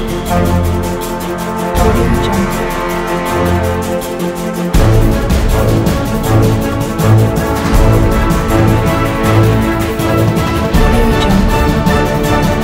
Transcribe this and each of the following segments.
Audio Jungle. Audio Jungle.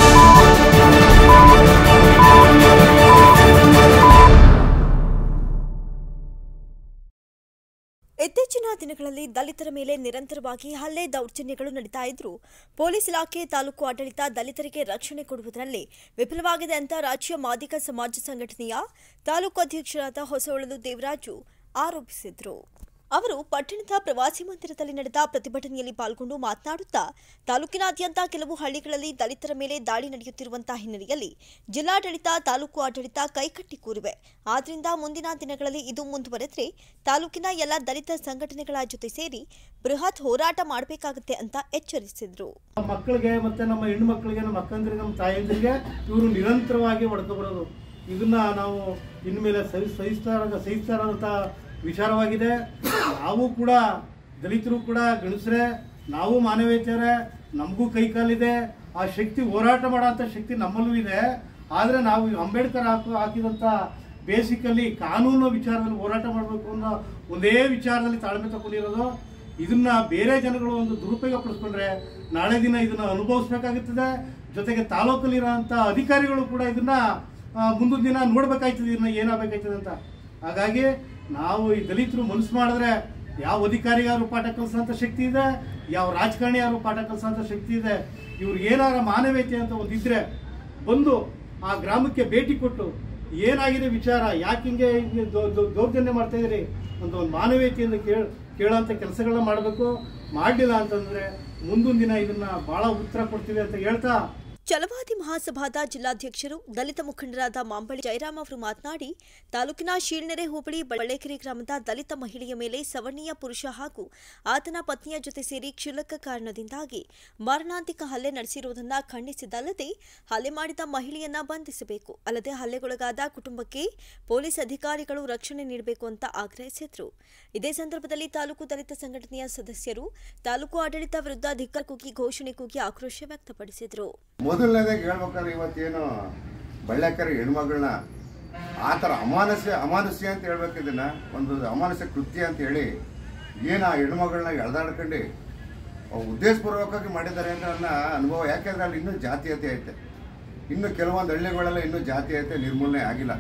ಇತ್ತೀಚಿನ ದಿನಗಳಲ್ಲಿ ದಲಿತರ ಮೇಲೆ ನಿರಂತರವಾಗಿ ಹಲ್ಲೆ ದೌರ್ಜನ್ಯಗಳು ನಡೀತಾ ಇದ್ರು ಪೊಲೀಸ್ ಇಲಾಖೆ ತಾಲೂಕು ಆಡಳಿತ ದಲಿತರಿಗೆ ರಕ್ಷಣೆ ಕೊಡುವುದರಲ್ಲಿ ವಿಫಲವಾಗಿದೆ ಅಂತ ರಾಜ್ಯ ಮಾದಿಗ ಸಮಾಜ ಸಂಘಟನೆಯ ತಾಲೂಕು ಅಧ್ಯಕ್ಷರಾದ ಹೊಸವಳಲು ದೇವರಾಜು ಆರೋಪಿಸಿದರು ಅವರು ಪಟ್ಟಣದ ಪ್ರವಾಸಿ ಮಂದಿರದಲ್ಲಿ ನಡೆದ ಪ್ರತಿಭಟನೆಯಲ್ಲಿ ಪಾಲ್ಗೊಂಡು ಮಾತನಾಡುತ್ತಾ ತಾಲೂಕಿನಾದ್ಯಂತ ಕೆಲವು ಹಳ್ಳಿಗಳಲ್ಲಿ ದಲಿತರ ಮೇಲೆ ದಾಳಿ ನಡೆಯುತ್ತಿರುವಂತಹ ಹಿನ್ನೆಲೆಯಲ್ಲಿ ಜಿಲ್ಲಾಡಳಿತ ತಾಲೂಕು ಆಡಳಿತ ಕೈಕಟ್ಟಿ ಕೂರಿವೆ ಆದ್ರಿಂದ ಮುಂದಿನ ದಿನಗಳಲ್ಲಿ ಇದು ಮುಂದುವರೆದ್ರೆ ತಾಲೂಕಿನ ಎಲ್ಲ ದಲಿತ ಸಂಘಟನೆಗಳ ಜೊತೆ ಸೇರಿ ಬೃಹತ್ ಹೋರಾಟ ಮಾಡಬೇಕಾಗುತ್ತೆ ಅಂತ ಎಚ್ಚರಿಸಿದರು ನಮ್ಮ ಮಕ್ಕಳಿಗೆ ಮತ್ತೆ ನಮ್ಮ ಹೆಣ್ಣು ಮಕ್ಕಳಿಗೆ ನಮ್ಮ ಅಕ್ಕಂದಿರಿಗೆ ನಮ್ಮ ತಾಯಂದಿರಿಗೆ ಇವರು ನಿರಂತರವಾಗಿ ಹೊಡ್ಕೊಬರೋದು ಇದನ್ನ ನಾವು ಇನ್ಮೇಲೆ ಸಹಿ ಸಹಿಸ್ತಾ ಸಹಿಸ್ತಾ ಇರೋಂಥ ವಿಚಾರವಾಗಿದೆ ನಾವು ಕೂಡ ದಲಿತರು ಕೂಡ ಗಣಸರೇ ನಾವು ಮಾನವೀಯತೆಯರೇ ನಮಗೂ ಕೈ ಕಾಲಿದೆ ಆ ಶಕ್ತಿ ಹೋರಾಟ ಮಾಡೋಂಥ ಶಕ್ತಿ ನಮ್ಮಲ್ಲೂ ಇದೆ ಆದರೆ ನಾವು ಈ ಅಂಬೇಡ್ಕರ್ ಹಾಕು ಹಾಕಿದಂಥ ಬೇಸಿಕಲ್ಲಿ ಕಾನೂನು ವಿಚಾರದಲ್ಲಿ ಹೋರಾಟ ಮಾಡಬೇಕು ಅನ್ನೋ ಒಂದೇ ವಿಚಾರದಲ್ಲಿ ತಾಳ್ಮೆ ತಗೊಂಡಿರೋದು ಇದನ್ನ ಬೇರೆ ಜನಗಳು ಒಂದು ದುರುಪಯೋಗ ಪಡಿಸ್ಕೊಂಡ್ರೆ ನಾಳೆ ದಿನ ಇದನ್ನ ಅನುಭವಿಸ್ಬೇಕಾಗುತ್ತದೆ ಜೊತೆಗೆ ತಾಲೂಕಲ್ಲಿರೋಂಥ ಅಧಿಕಾರಿಗಳು ಕೂಡ ಇದನ್ನ ಆ, ಮುಂದಿನ ದಿನ ನೋಡ್ಬೇಕಾಯ್ತದೆ ಇದನ್ನ ಏನಾಗಬೇಕಾಯ್ತದೆ ಅಂತ ಹಾಗಾಗಿ ನಾವು ಈ ದಲಿತರು ಮನಸ್ಸು ಮಾಡಿದ್ರೆ ಯಾವ ಅಧಿಕಾರಿಗಾರು ಪಾಠ ಕಲಿಸೋಂಥ ಶಕ್ತಿ ಇದೆ ಯಾವ ರಾಜಕಾರಣಿಯಾರು ಪಾಠ ಕಲಿಸೋಂಥ ಶಕ್ತಿ ಇದೆ ಇವ್ರಿಗೆ ಏನಾರ ಮಾನವೀಯತೆ ಅಂತ ಒಂದಿದ್ರೆ ಬಂದು ಆ ಗ್ರಾಮಕ್ಕೆ ಭೇಟಿ ಕೊಟ್ಟು ಏನಾಗಿದೆ ವಿಚಾರ ಯಾಕೆ ಹಿಂಗೆ ಹಿಂಗೆ ದೌ- ದೌ- ದೌರ್ಜನ್ಯ ಮಾಡ್ತಾ ಇದ್ದೀರಿ ಅಂತ ಒಂದು ಮಾನವೀಯತೆಯಿಂದ ಕೇಳ ಕೇಳೋಂಥ ಕೆಲಸಗಳನ್ನ ಮಾಡಬೇಕು ಮಾಡಲಿಲ್ಲ ಅಂತಂದ್ರೆ ಮುಂದಿನ ದಿನ ಇದನ್ನ ಬಹಳ ಉತ್ತರ ಕೊಡ್ತೀವಿ ಅಂತ ಹೇಳ್ತಾ ಛಲವಾದಿ ಮಹಾಸಭಾದ ಜಿಲ್ಲಾಧ್ಯಕ್ಷರು ದಲಿತ ಮುಖಂಡರಾದ ಮಾಂಬಳಿ ಜಯರಾಮ್ ಅವರು ಮಾತನಾಡಿ ತಾಲೂಕಿನ ಶೀಳ್ನೆರೆ ಹೋಬಳಿ ಬಳ್ಳೇಕೆರೆ ಗ್ರಾಮದ ದಲಿತ ಮಹಿಳೆಯ ಮೇಲೆ ಸವರ್ಣೀಯ ಪುರುಷ ಹಾಗೂ ಆತನ ಪತ್ನಿಯ ಜೊತೆ ಸೇರಿ ಕ್ಷುಲ್ಲಕ ಕಾರಣದಿಂದಾಗಿ ಮಾರಣಾಂತಿಕ ಹಲ್ಲೆ ನಡೆಸಿರುವುದನ್ನು ಖಂಡಿಸಿದ್ದಲ್ಲದೆ ಹಲ್ಲೆ ಮಾಡಿದ ಮಹಿಳೆಯನ್ನ ಬಂಧಿಸಬೇಕು ಅಲ್ಲದೆ ಹಲ್ಲೆಗೊಳಗಾದ ಕುಟುಂಬಕ್ಕೆ ಪೊಲೀಸ್ ಅಧಿಕಾರಿಗಳು ರಕ್ಷಣೆ ನೀಡಬೇಕು ಅಂತ ಆಗ್ರಹಿಸಿದರು ಇದೇ ಸಂದರ್ಭದಲ್ಲಿ ತಾಲೂಕು ದಲಿತ ಸಂಘಟನೆಯ ಸದಸ್ಯರು ತಾಲೂಕು ಆಡಳಿತ ವಿರುದ್ಧ ಧಿಕ್ಕಾರ ಕೂಗಿ ಘೋಷಣೆ ಕೂಗಿ ಆಕ್ರೋಶ ವ್ಯಕ್ತಪಡಿಸಿದರು ಮೊದಲನೇದಾಗಿ ಹೇಳ್ಬೇಕಾದ್ರೆ ಇವತ್ತೇನು ಬಳ್ಳೆಕರಿ ಹೆಣ್ಮಗಳನ್ನ ಆ ಥರ ಅಮಾನಸ್ಯ ಅಮಾನುಷ್ಯ ಅಂತ ಹೇಳ್ಬೇಕು ಇದನ್ನ ಒಂದು ಅಮಾನುಷ್ಯ ಕೃತ್ಯ ಅಂತ ಹೇಳಿ ಏನು ಆ ಹೆಣ್ಮಗಳನ್ನ ಎಳ್ದಾಡ್ಕೊಂಡು ಉದ್ದೇಶಪೂರ್ವಕವಾಗಿ ಮಾಡಿದ್ದಾರೆ ಅಂತ ನನ್ನ ಅನುಭವ ಯಾಕೆಂದ್ರೆ ಅಲ್ಲಿ ಇನ್ನೂ ಜಾತೀಯತೆ ಐತೆ ಇನ್ನು ಕೆಲವೊಂದು ಹಳ್ಳಿಗಳೆಲ್ಲ ಇನ್ನೂ ಜಾತೀಯತೆ ನಿರ್ಮೂಲನೆ ಆಗಿಲ್ಲ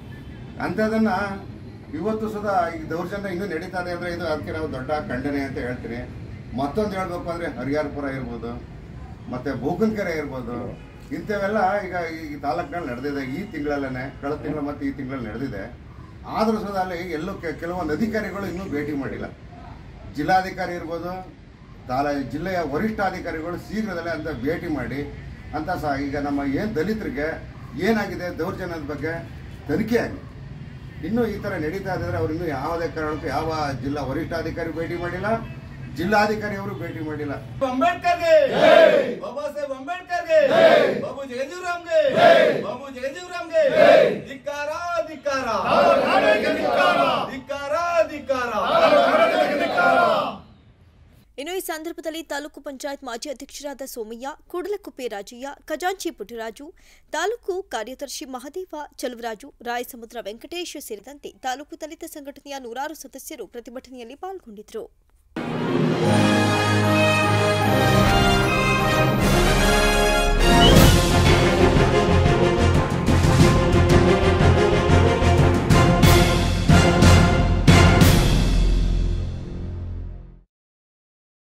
ಅಂಥದನ್ನ ಇವತ್ತು ಸುಧಾ ಈ ದೌರ್ಜನ್ಯ ಇನ್ನೂ ನಡೀತಾ ಇದೆ ಅಂದರೆ ಇದು ಅದಕ್ಕೆ ನಾವು ದೊಡ್ಡ ಖಂಡನೆ ಅಂತ ಹೇಳ್ತೀನಿ ಮತ್ತೊಂದು ಹೇಳ್ಬೇಕು ಅಂದರೆ ಹರಿಹರಪುರ ಇರ್ಬೋದು ಮತ್ತೆ ಬೋಕನ್ಕೆರೆ ಇರ್ಬೋದು ಇಂಥವೆಲ್ಲ ಈಗ ಈ ತಾಲೂಕಿನಲ್ಲಿ ನಡೆದಿದೆ ಈ ತಿಂಗಳಲ್ಲೇ ಕಳೆದ ತಿಂಗಳು ಮತ್ತು ಈ ತಿಂಗಳಲ್ಲಿ ನಡೆದಿದೆ ಆದರೂ ಸಹ ಅಲ್ಲಿ ಎಲ್ಲೂ ಕೆ- ಕೆಲವೊಂದು ಅಧಿಕಾರಿಗಳು ಇನ್ನೂ ಭೇಟಿ ಮಾಡಿಲ್ಲ ಜಿಲ್ಲಾಧಿಕಾರಿ ಇರ್ಬೋದು ತಾಲ ಜಿಲ್ಲೆಯ ವರಿಷ್ಠಾಧಿಕಾರಿಗಳು ಶೀಘ್ರದಲ್ಲೇ ಅಂತ ಭೇಟಿ ಮಾಡಿ ಅಂತ ಸಹ ಈಗ ನಮ್ಮ ಏನು ದಲಿತರಿಗೆ ಏನಾಗಿದೆ ದೌರ್ಜನ್ಯದ ಬಗ್ಗೆ ತನಿಖೆ ಆಗಿ ಇನ್ನೂ ಈ ಥರ ನಡೀತಾ ಇದ್ರೆ ಅವ್ರು ಇನ್ನೂ ಯಾವುದೇ ಕಾರಣಕ್ಕೂ ಯಾವ ಜಿಲ್ಲಾ ವರಿಷ್ಠಾಧಿಕಾರಿ ಭೇಟಿ ಮಾಡಿಲ್ಲ ಜಿಲ್ಲಾಧಿಕಾರಿ ಅವರು ಭೇಟಿ ಮಾಡಿಲ್ಲ ಅಂಬೇಡ್ಕರ್ಗೆ ಬಾಬಾ ಸಾಹೇಬ್ ಅಂಬೇಡ್ಕರ್ಗೆ ಬಾಬು ಜಗಜೀವರಾಮ್ಗೆ ಬಾಬು ಜಗಜೀವರಾಮ್ಗೆ ಧಿಕ್ಕಾರ ಧಿಕ್ಕಾರ ಧಿಕ್ಕಾರ ಧಿಕ್ಕಾರ ಇನ್ನು ಈ ಸಂದರ್ಭದಲ್ಲಿ ತಾಲೂಕು ಪಂಚಾಯತ್ ಮಾಜಿ ಅಧ್ಯಕ್ಷರಾದ ಸೋಮಯ್ಯ ಕೂಡಲಕುಪ್ಪೆ ರಾಜಯ್ಯ ಖಜಾಂಚಿ ಪುಟ್ಟರಾಜು ತಾಲೂಕು ಕಾರ್ಯದರ್ಶಿ ಮಹದೇವ ಚಲುವರಾಜು ರಾಯಸಮುದ್ರ ವೆಂಕಟೇಶ್ ಸೇರಿದಂತೆ ತಾಲೂಕು ದಲಿತ ಸಂಘಟನೆಯ ನೂರಾರು ಸದಸ್ಯರು ಪ್ರತಿಭಟನೆಯಲ್ಲಿ ಪಾಲ್ಗೊಂಡಿದ್ದರು